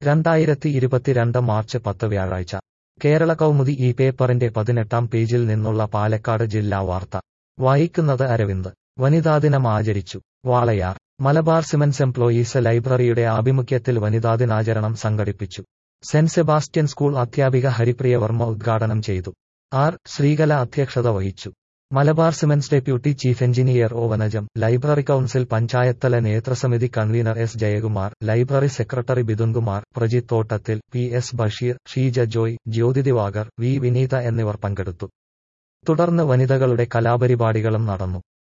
രണ്ടായിരത്തി ഇരുപത്തിരണ്ട് മാർച്ച് പത്ത് വ്യാഴാഴ്ച കേരള കൗമുദി ഈ പേപ്പറിന്റെ പതിനെട്ടാം പേജിൽ നിന്നുള്ള പാലക്കാട് ജില്ലാ വാർത്ത വായിക്കുന്നത് അരവിന്ദ് വനിതാദിനം ആചരിച്ചു വാളയാർ മലബാർ സിമൻസ് എംപ്ലോയീസ് ലൈബ്രറിയുടെ ആഭിമുഖ്യത്തിൽ വനിതാദിനാചരണം സംഘടിപ്പിച്ചു സെന്റ് സെബാസ്റ്റ്യൻ സ്കൂൾ അധ്യാപിക ഹരിപ്രിയ വർമ്മ ഉദ്ഘാടനം ചെയ്തു ആർ ശ്രീകല അധ്യക്ഷത വഹിച്ചു Malabar cements deputy chief engineer O Vanajam library council പഞ്ചായത്തല നേതൃസമിതി convener S Jayakumar library secretary Bidunkumar Prajith Thottathil P S Basheer Sheeja Joy Jyothi Divakar V Vineetha എന്നിവർ പങ്കെടുത്തു തുടർന്ന് വനിതകളുടെ കലാപരിപാടികളും നടന്നു